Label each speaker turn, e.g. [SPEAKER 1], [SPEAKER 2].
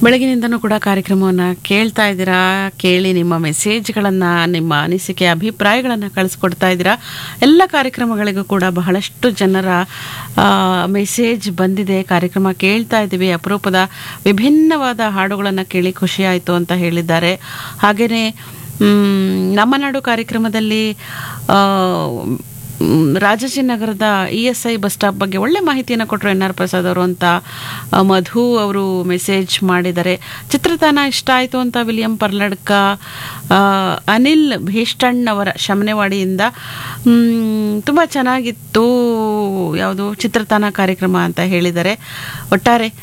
[SPEAKER 1] ಬೆಳಗಿನಿಂದನೂ ಕೂಡ ಕಾರ್ಯಕ್ರಮವನ್ನು ಕೇಳ್ತಾ ಇದ್ದೀರಾ ಕೇಳಿ ನಿಮ್ಮ ಮೆಸೇಜ್ಗಳನ್ನು ನಿಮ್ಮ ಅನಿಸಿಕೆ ಅಭಿಪ್ರಾಯಗಳನ್ನು ಕಳಿಸ್ಕೊಡ್ತಾ ಇದ್ದೀರಾ ಎಲ್ಲ ಕಾರ್ಯಕ್ರಮಗಳಿಗೂ ಕೂಡ ಬಹಳಷ್ಟು ಜನರ ಆ, ಮೆಸೇಜ್ ಬಂದಿದೆ ಕಾರ್ಯಕ್ರಮ ಕೇಳ್ತಾ ಇದ್ದೀವಿ ಅಪರೂಪದ ವಿಭಿನ್ನವಾದ ಹಾಡುಗಳನ್ನು ಕೇಳಿ ಖುಷಿ ಆಯಿತು ಅಂತ ಹೇಳಿದ್ದಾರೆ ಹಾಗೆಯೇ ನಮ್ಮ ನಾಡು ಕಾರ್ಯಕ್ರಮದಲ್ಲಿ ಆ, ಮ್, ರಾಜಾಜಿನಗರದ E S I bus stop ಬಗ್ಗೆ ಒಳ್ಳೆ ಮಾಹಿತಿಯನ್ನು ಕೊಟ್ಟರು ಎನ್ ಆರ್ ಪ್ರಸಾದ್ ಅವರು ಅಂತ ಆ, ಮಧು ಅವರು ಮೆಸೇಜ್ ಮಾಡಿದ್ದಾರೆ ಚಿತ್ರತಾನ ಇಷ್ಟ ಆಯಿತು ಅಂತ ವಿಲಿಯಂ ಪರ್ಲಡ್ಕ ಆ, ಅನಿಲ್ ಭೀಷ್ಟಣ್ ಅವರ ಶಮನೆವಾಡಿಯಿಂದ ತುಂಬ ಚೆನ್ನಾಗಿತ್ತು ಯಾವುದು ಚಿತ್ರತಾನ ಕಾರ್ಯಕ್ರಮ ಅಂತ ಹೇಳಿದ್ದಾರೆ ಒಟ್ಟಾರೆ